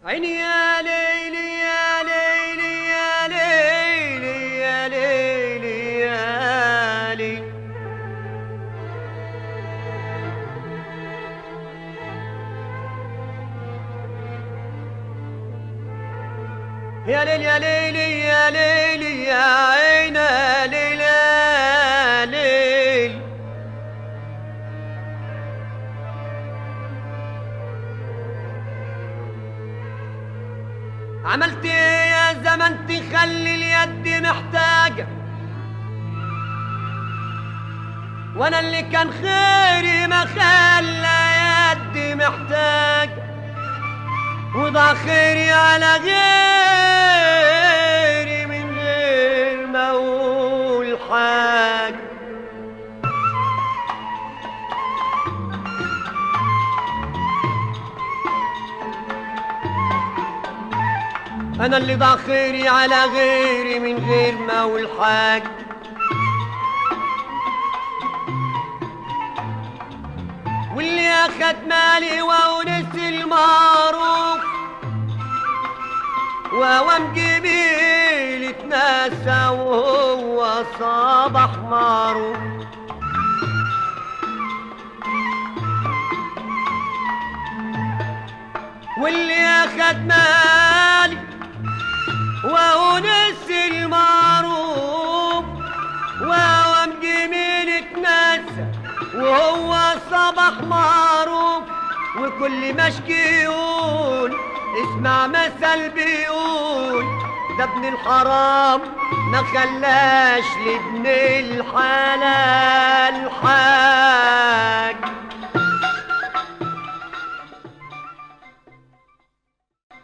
عيني يا ليلي يا ليلي يا ليلي يا ليلي يا ليلي يا ليل يا ليلي يا ليلي يا عين يا ليل يا ليل عملت ايه يا زمن تخلي اليد محتاجة وانا اللي كان خيري ما خلى يدي محتاجة وضع خيري على غيري من غير ما اقول حاجة انا اللي ضع خيري على غيري من غير ما اقول حاجة واللي اخد مالي وونس المعروف ووام جميل اتنسى وهو صبح معروف واللي اخد مالي وونس المعروف ووام جميل اتنسى وهو صبح معروف وكل مشكي يقول اسمع مثل بيقول ده ابن الحرام ما خلاش لابن الحلال حاج